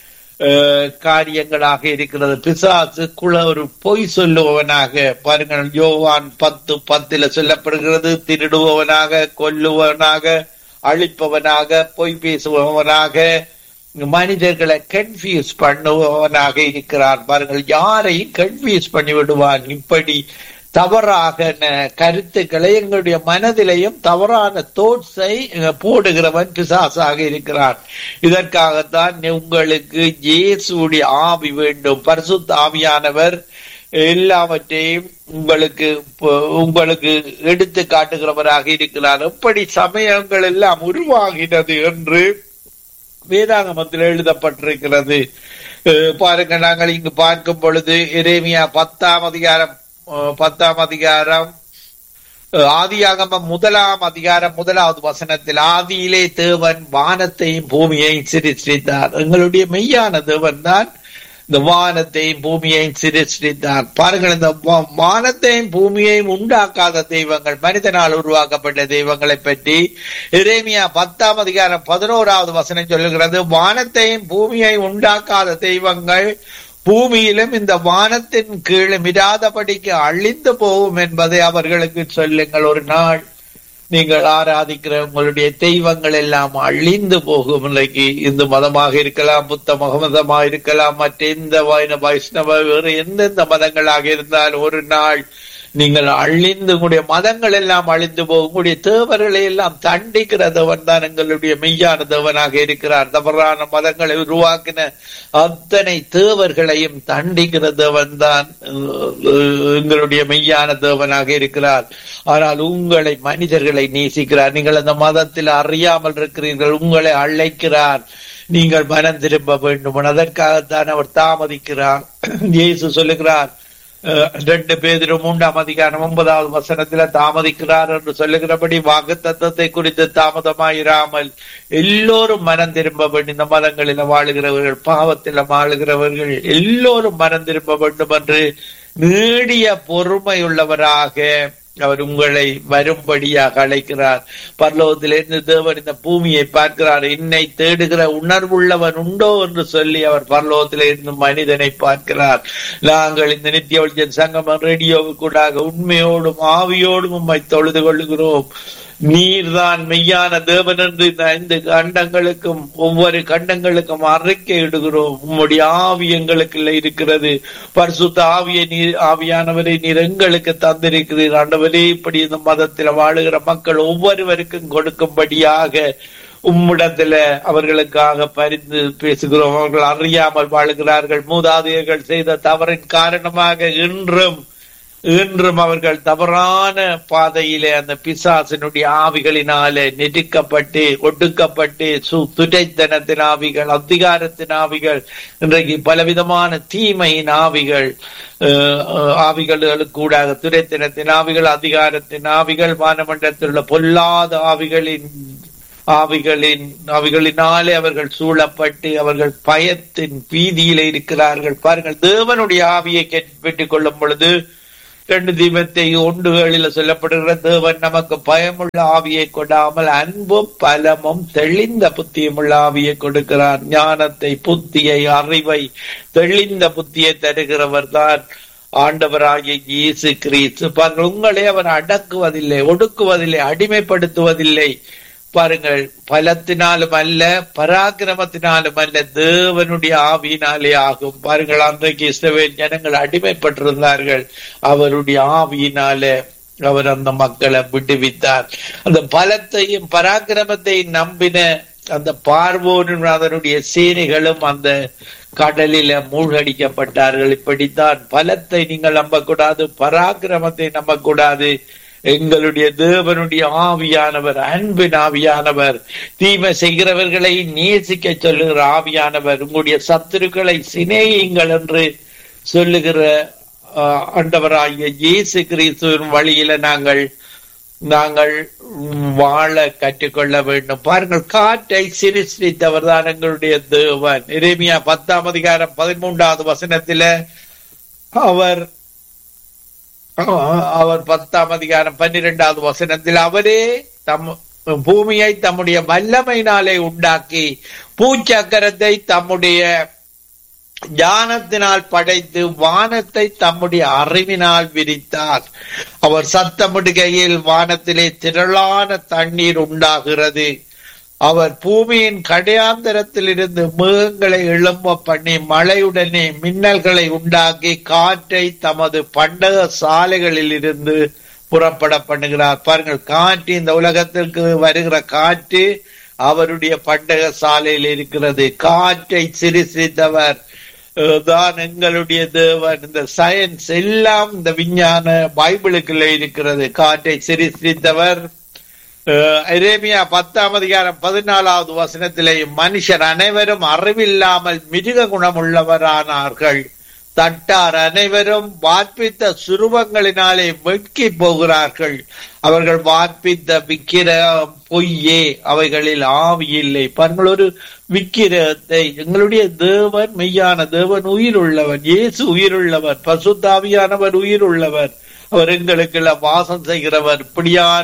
அஹ், காரியங்களாக இருக்கிறது பிசாசு குல ஒரு பொய் சொல்லுபவனாக பாருங்கள் யோவான் பத்து பத்துல சொல்லப்படுகிறது திருடுபவனாக கொல்லுபவனாக அழிப்பவனாக பொய் பேசுபவனாக மனிதர்களை கன்ஃபியூஸ் பண்ணுபவனாக இருக்கிறான் பாருங்கள் யாரையும் கன்ஃபியூஸ் பண்ணி விடுவான் இப்படி தவறாக ந- கருத்துக்களை எங்களுடைய மனதிலையும் தவறான தோட்ஸை போடுகிறவன் பிசாசாக இருக்கிறான் இதற்காகத்தான் உங்களுக்கு இயேசுடைய ஆவி வேண்டும் பரிசுத்த ஆவியானவர் எல்லாவற்றையும் உங்களுக்கு ப- உங்களுக்கு எடுத்து காட்டுகிறவராக இருக்கிறார் எப்படி சமயங்கள் எல்லாம் உருவாகினது என்று வேதாகமத்தில் எழுதப்பட்டிருக்கிறது அஹ் பாருங்க நாங்கள் இங்கு பார்க்கும் பொழுது எரேமியா பத்தாம் அதிகாரம் அஹ் பத்தாம் அதிகாரம் அஹ் ஆதியாகமம் முதலாம் அதிகாரம் முதலாவது வசனத்தில் ஆதியிலே தேவன் வானத்தையும் பூமியையும் சிருஷ்டித்தார் எங்களுடைய மெய்யான தேவன் தான் இந்த வானத்தையும் பூமியையும் சிருஷ்டித்தார் பாருங்கள் இந்த வா- வானத்தையும் பூமியையும் உண்டாக்காத தெய்வங்கள் மனிதனால் உருவாக்கப்பட்ட தெய்வங்களை பற்றி எரேமியா பத்தாம் அதிகாரம் பதினோராவது வசனம் சொல்லுகிறது வானத்தையும் பூமியையும் உண்டாக்காத தெய்வங்கள் பூமியிலும் இந்த வானத்தின் கீழும் இராதபடிக்கு அழிந்து போகும் என்பதை அவர்களுக்கு சொல்லுங்கள் ஒரு நாள் நீங்கள் ஆராதிக்கிற உங்களுடைய தெய்வங்கள் எல்லாம் அழிந்து போகும் இன்றைக்கு இந்து மதமாக இருக்கலாம் புத்த மதமாக இருக்கலாம் மற்ற எந்த வைண வைஷ்ணவ வேறு எந்தெந்த மதங்களாக இருந்தாலும் ஒரு நாள் நீங்கள் அழிந்து உங்களுடைய மதங்கள் எல்லாம் அழிந்து போகும் உங்களுடைய தேவர்களை எல்லாம் தண்டிக்கிற தேவன் தான் எங்களுடைய மெய்யான தேவனாக இருக்கிறார் தவறான மதங்களை உருவாக்கின அத்தனை தேவர்களையும் தண்டிக்கிற தேவன் தான் எங்களுடைய மெய்யான தேவனாக இருக்கிறார் ஆனால் உங்களை மனிதர்களை நேசிக்கிறார் நீங்கள் அந்த மதத்தில் அறியாமல் இருக்கிறீர்கள் உங்களை அழைக்கிறார் நீங்கள் மனம் திரும்ப வேண்டும் அதற்காகத்தான் அவர் தாமதிக்கிறார் இயேசு சொல்லுகிறார் அஹ், ரெண்டு பேதிலும் மூன்றாம் அதிகாரம் ஒன்பதாவது வசனத்துல தாமதிக்கிறார் என்று சொல்லுகிறபடி வாக்கு தத்துவத்தை குறித்து தாமதமாயிராமல் எல்லோரும் மனம் திரும்ப வேண்டும் இந்த மதங்களில வாழுகிறவர்கள் பாவத்தில வாழுகிறவர்கள் எல்லோரும் மனம் திரும்ப வேண்டும் என்று நீடிய பொறுமையுள்ளவராக அவர் உங்களை வரும்படியாக அழைக்கிறார் பரலோகத்திலிருந்து தேவன் இந்த பூமியை பார்க்கிறார் என்னை தேடுகிற உணர்வுள்ளவன் உண்டோ என்று சொல்லி அவர் பரலோகத்திலே இருந்து மனிதனை பார்க்கிறார் நாங்கள் இந்த நித்திய ஒளிஜன் சங்கமம் ரேடியோவுக்கூடாக உண்மையோடும் ஆவியோடும் உம்மை தொழுது கொள்ளுகிறோம் நீர்தான் மெய்யான தேவன் என்று இந்த ஐந்து கண்டங்களுக்கும் ஒவ்வொரு கண்டங்களுக்கும் அறிக்கை இடுகிறோம் உம்முடைய ஆவி எங்களுக்குள்ள இருக்கிறது பரிசுத்த ஆவியை நீர் ஆவியானவரை நீர் எங்களுக்கு தந்திருக்கிறீர் ஆண்டவரே இப்படி இந்த மதத்தில் வாழுகிற மக்கள் ஒவ்வொருவருக்கும் கொடுக்கும்படியாக உம்மிடத்துல அவர்களுக்காக பரிந்து பேசுகிறோம் அவர்கள் அறியாமல் வாழுகிறார்கள் மூதாதையர்கள் செய்த தவறின் காரணமாக இன்றும் இன்றும் அவர்கள் தவறான பாதையிலே அந்த பிசாசினுடைய ஆவிகளினாலே நெருக்கப்பட்டு ஒடுக்கப்பட்டு சு துரைத்தனத்தின் ஆவிகள் அதிகாரத்தின் ஆவிகள் இன்றைக்கு பலவிதமான தீமையின் ஆவிகள் அஹ், அஹ், ஆவிகளுக்கு கூடாக துரைத்தனத்தின் ஆவிகள் அதிகாரத்தின் ஆவிகள் வானமண்டலத்தில் உள்ள பொல்லாத ஆவிகளின் ஆவிகளின் ஆவிகளினாலே அவர்கள் சூழப்பட்டு அவர்கள் பயத்தின் பீதியிலே இருக்கிறார்கள் பாருங்கள் தேவனுடைய ஆவியை கேட்- பெற்றுக் கொள்ளும் பொழுது ரெண்டு தீபத்தை ஒன்றுகளில் சொல்லப்படுகிற தேவன் நமக்கு பயமுள்ள ஆவியை கொடாமல் அன்பும் பலமும் தெளிந்த புத்தியும் உள்ள ஆவியை கொடுக்கிறார் ஞானத்தை புத்தியை அறிவை தெளிந்த புத்தியை தருகிறவர் தான் ஆண்டவராகிய இயேசு கிறிஸ்து பாருங்கள் உங்களை அவர் அடக்குவதில்லை ஒடுக்குவதில்லை அடிமைப்படுத்துவதில்லை பாருங்கள் பலத்தினாலும் அல்ல பராக்கிரமத்தினாலும் அல்ல தேவனுடைய ஆவியினாலே ஆகும் பாருங்கள் அன்றைக்கு இஸ்ரவேல் ஜனங்கள் அடிமைப்பட்டிருந்தார்கள் அவருடைய ஆவியினாலே அவர் அந்த மக்களை விடுவித்தார் அந்த பலத்தையும் பராக்கிரமத்தையும் நம்பின அந்த பார்வோனும் அதனுடைய சேனைகளும் அந்த கடலில மூழ்கடிக்கப்பட்டார்கள் இப்படித்தான் பலத்தை நீங்கள் நம்பக்கூடாது பராக்கிரமத்தை நம்பக்கூடாது எங்களுடைய தேவனுடைய ஆவியானவர் அன்பின் ஆவியானவர் தீமை செய்கிறவர்களை நேசிக்க சொல்லுகிற ஆவியானவர் உங்களுடைய சத்துருக்களை சிநேகியுங்கள் என்று சொல்லுகிற ஆஹ், ஆண்டவராகிய இயேசு கிறிஸ்துவின் வழியில நாங்கள் நாங்கள் உம், வாழ கற்றுக்கொள்ள வேண்டும் பாருங்கள் காற்றை சிருஷ்டித்தவர் தான் எங்களுடைய தேவன் எரேமியா பத்தாம் அதிகாரம் பதிமூன்றாவது வசனத்தில அவர் அவர் பத்தாம் அதிகாரம் பன்னிரெண்டாவது வசனத்தில் அவரே தம் பூமியை தம்முடைய வல்லமையினாலே உண்டாக்கி பூச்சக்கரத்தை தம்முடைய ஞானத்தினால் படைத்து வானத்தை தம்முடைய அறிவினால் விரித்தார் அவர் சத்தமிடுகையில் வானத்திலே திரளான தண்ணீர் உண்டாகிறது அவர் பூமியின் கடையாந்தரத்தில் இருந்து மேகங்களை எழும்ப பண்ணி மழையுடனே மின்னல்களை உண்டாக்கி காற்றை தமது பண்டக சாலைகளில் இருந்து புறப்பட பண்ணுகிறார் பாருங்கள் காற்று இந்த உலகத்திற்கு வருகிற காற்று அவருடைய பண்டக சாலையில் இருக்கிறது காற்றை சிருஷ்டித்தவர் அஹ், தான் எங்களுடைய தேவன் இந்த சயின்ஸ் எல்லாம் இந்த விஞ்ஞான பைபிளுக்குள்ள இருக்கிறது காற்றை சிருஷ்டித்தவர் அஹ், எரேமியா பத்தாம் அதிகாரம் பதினாலாவது வசனத்திலே மனுஷர் அனைவரும் அறிவில்லாமல் மிருக குணமுள்ளவரானார்கள் தட்டார் அனைவரும் வார்ப்பித்த சுருவங்களினாலே வெட்கி போகிறார்கள் அவர்கள் வார்ப்பித்த விக்கிரம் பொய்யே அவைகளில் ஆவி இல்லை பாருங்கள் ஒரு விக்கிரத்தை எங்களுடைய தேவன் மெய்யான தேவன் உயிர் உள்ளவன் இயேசு உயிருள்ளவர் பசுத்தாவியானவர் உயிர் உள்ளவர் அவர் எங்களுக்குள்ள வாசம் செய்கிறவர் இப்படியான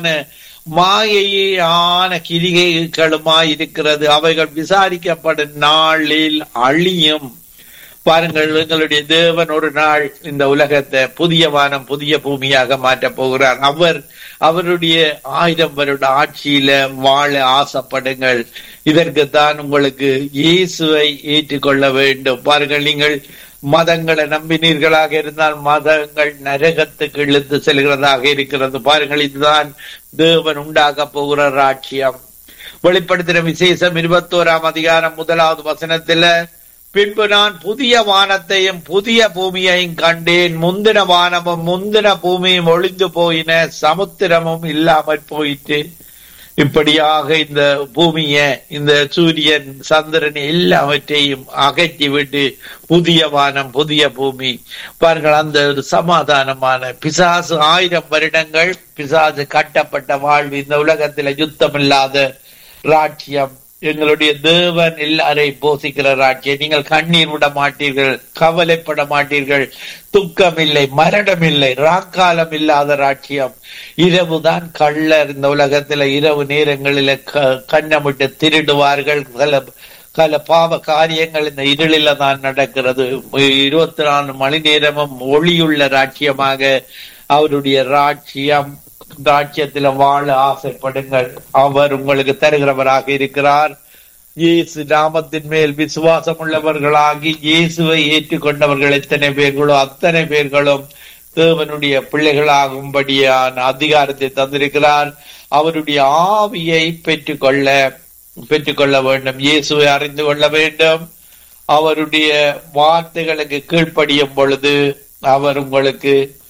மாயையான கிரிகைகளுமாய் இருக்கிறது அவைகள் விசாரிக்கப்படும் நாளில் அழியும் பாருங்கள் எங்களுடைய தேவன் ஒரு நாள் இந்த உலகத்தை புதிய வானம் புதிய பூமியாக மாற்றப் போகிறார் அவர் அவருடைய ஆயிரம் வருட ஆட்சியில வாழ ஆசைப்படுங்கள் இதற்குத்தான் உங்களுக்கு இயேசுவை ஏற்றுக்கொள்ள வேண்டும் பாருங்கள் நீங்கள் மதங்களை நம்பினீர்களாக இருந்தால் மதங்கள் நரகத்துக்கு இழுத்து செல்கிறதாக இருக்கிறது பாருங்கள் இதுதான் தேவன் உண்டாக்க போகிற ராட்சியம் வெளிப்படுத்தின விசேஷம் இருபத்தோராம் அதிகாரம் முதலாவது வசனத்துல பின்பு நான் புதிய வானத்தையும் புதிய பூமியையும் கண்டேன் முந்தின வானமும் முந்தின பூமியும் ஒளிந்து போயின சமுத்திரமும் இல்லாமற் போயிற்று இப்படியாக இந்த பூமிய இந்த சூரியன் சந்திரன் எல்லாவற்றையும் அகற்றி விட்டு புதிய வானம் புதிய பூமி பாருங்கள் அந்த ஒரு சமாதானமான பிசாசு ஆயிரம் வருடங்கள் பிசாசு கட்டப்பட்ட வாழ்வு இந்த உலகத்துல யுத்தம் இல்லாத ராட்சியம் எங்களுடைய தேவன் எல்லாரையும் போசிக்கிற ராட்சியம் நீங்கள் கண்ணீர் விட மாட்டீர்கள் கவலைப்பட மாட்டீர்கள் துக்கம் இல்லை மரணம் இல்லை ராக்காலம் இல்லாத ராட்சியம் இரவுதான் கள்ளர் இந்த உலகத்துல இரவு நேரங்களில க- கண்ணமிட்டு திருடுவார்கள் பல பல பாவ காரியங்கள் இந்த இருளில தான் நடக்கிறது இருபத்தி நாலு மணி நேரமும் ஒளியுள்ள ராட்சியமாக அவருடைய ராட்சியம் ராட்சியத்துல வாழ ஆசைப்படுங்கள் அவர் உங்களுக்கு தருகிறவராக இருக்கிறார் இயேசு நாமத்தின் மேல் விசுவாசம் உள்ளவர்களாகி இயேசுவை ஏற்றுக்கொண்டவர்கள் எத்தனை பேர்களோ அத்தனை பேர்களும் தேவனுடைய பிள்ளைகளாகும்படியான அதிகாரத்தை தந்திருக்கிறார் அவருடைய ஆவியை பெற்றுக்கொள்ள பெற்றுக்கொள்ள வேண்டும் இயேசுவை அறிந்து கொள்ள வேண்டும் அவருடைய வார்த்தைகளுக்கு கீழ்ப்படியும் பொழுது அவர் உங்களுக்கு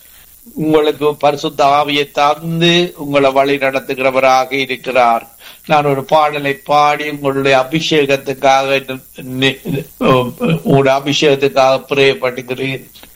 உங்களுக்கு பரிசுத்த ஆவியை தந்து உங்களை வழி நடத்துகிறவராக இருக்கிறார் நான் ஒரு பாடலை பாடி உங்களுடைய அபிஷேகத்துக்காக நி- நி- உங்களுடைய அபிஷேகத்துக்காக பிரேயப்படுகிறேன்